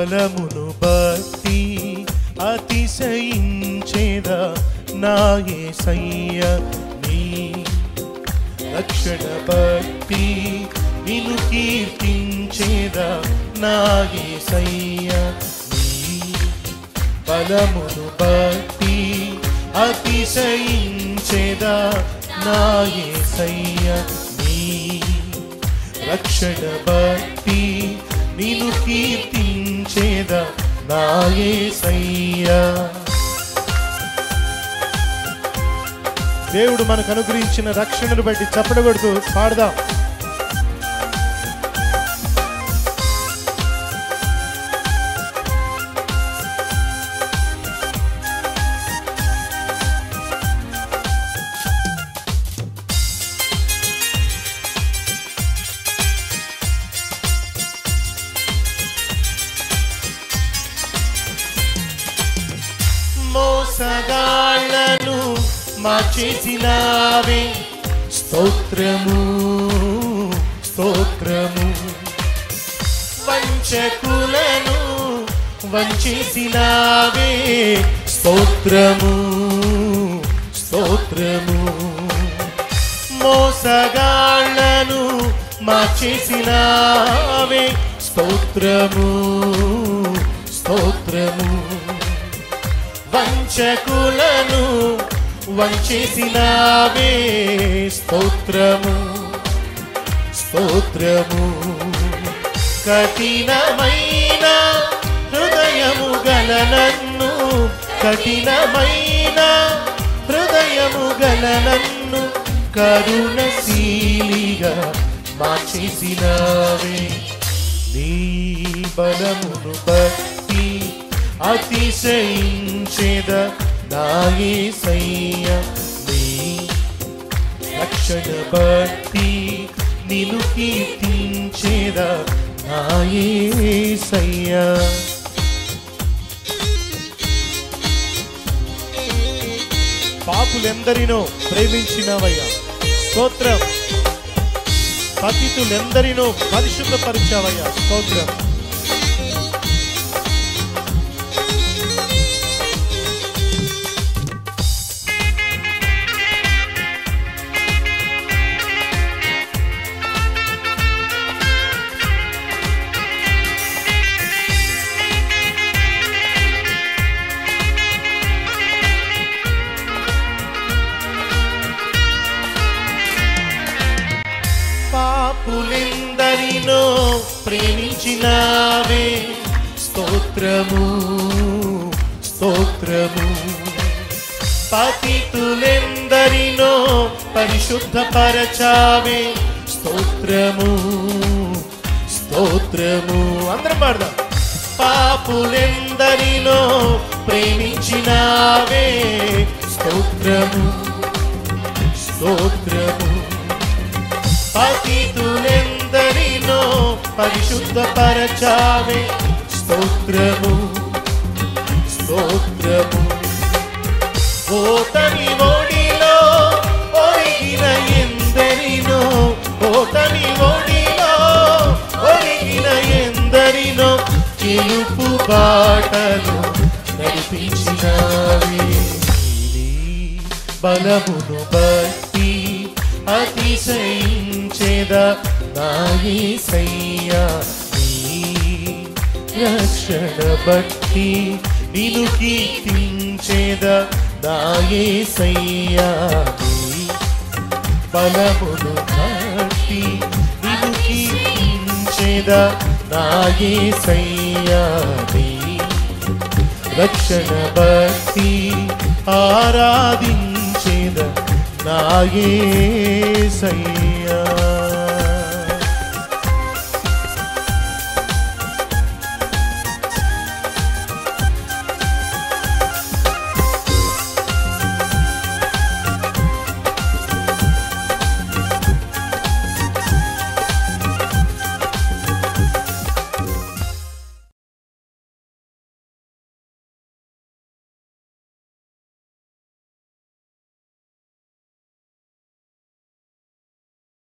బలమును బట్టి అతిశయించేద నా యేసయ్య నీ రక్షణ బట్టి నిన్ను కీర్తించేద నా యేసయ్య నీ బలమును బట్టి అతిశయించేద నా యేసయ్య నీ రక్షణ బట్టి నిన్ను కీర్తించేద నా యేసయ్య దేవుడు మనకు అనుగ్రహించిన రక్షణను బట్టి చప్పడగొడుతూ పాడదాం మోసగాళ్లను మార్చేసినావే స్తోత్రము స్తోత్రము వంచకులను వంచేసినావే స్తోత్రము స్తోత్రము మోసగాళ్లను మార్చేసినావే స్తోత్రము స్తోత్రము వంచకులను వంచేసినావే స్తోత్రము స్తోత్రము కఠినమైన హృదయము గల నన్ను కఠినమైన హృదయము గల నన్ను కరుణశీలిగా మార్చేసినావే నీ బలమును బట్టి అతిశయించేద నాయసయ్య నీ రక్షణ బట్టి నిన్ను కీర్తించేద నాయసయ్య పాపులెందరినో ప్రేమించినవయ్యా స్తోత్రం పతితులెందరినో పరిశుద్ధపరిచావయ్యా స్తోత్రం పాపులెందరినో ప్రేమించినావే స్తోత్రము స్తోత్రము పతితులెందరినో పరిశుద్ధపరచావే స్తోత్రము స్తోత్రము అందరం పాడదాం పాపులెందరినో ప్రేమించినావే స్తోత్రము స్తోత్రము పతితులెందరినో పరిశుద్ధపరచావే స్తోత్రము స్తోత్రము ఓతని ఓడిలో ఒరిగిన ఎందరినో ఓతని ఓడిలో ఒరిగిన ఎందరినో గెలుపు బాటలు నడిపించినావే నీ బలమును బట్టి అతిశయించేద నాయసయ్యా నీ రక్షణ బట్టి నిన్ను కీర్తించేద నాయసయ్యా నీ బలమును బట్టి నిన్ను కీర్తించేద నాయసయ్యా నీ రక్షణ బట్టి ఆరాధించేద నాయసయ్యా